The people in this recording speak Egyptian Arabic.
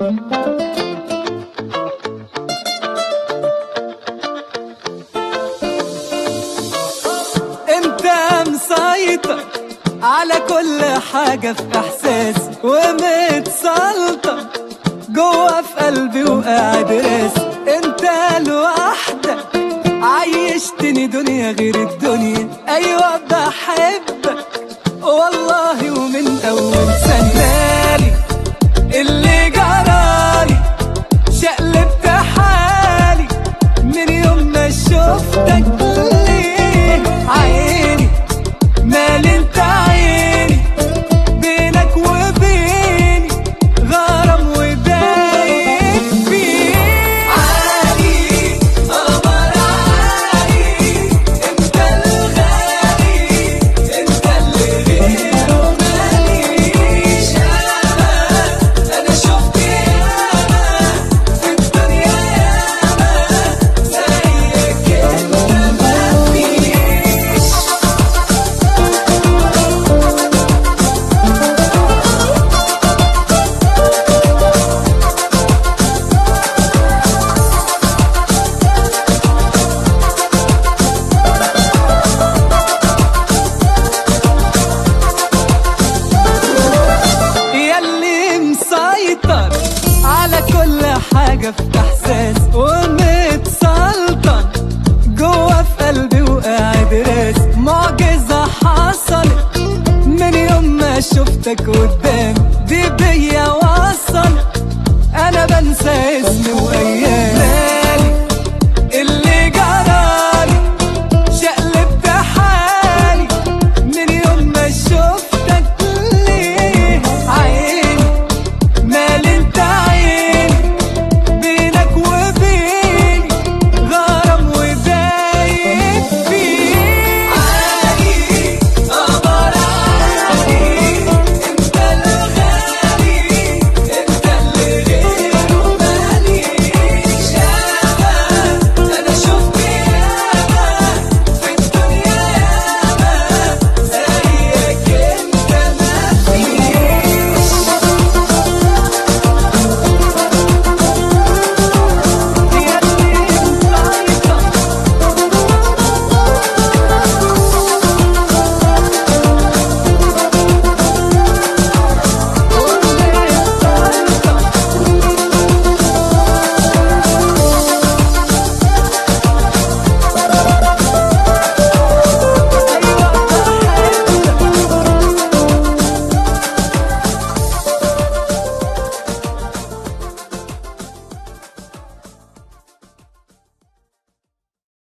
انت مسيطر على كل حاجة في احساسي ومتسلطن جوه في قلبي وقاعد راسي انت لوحدك عيشتني دنيا غير الدنيا ايوه بحبك والله ومن اول سنالي اللي جرالي شقلبت حالي من يوم ما شفتك ليه عيني مال انت عيني بينك وبيني غرام ودايق فيه عالي قمر عالي انت الغالي انت اللي غيره ماليش انا انا شفت ياما في الدنيا ياما زيك انت مفيش ياللي مسيطر على كل حاجة في إحساس ومتسلطن جوه في قلبي وقاعد راس معجزة حصلت من يوم ما شفتك قدامي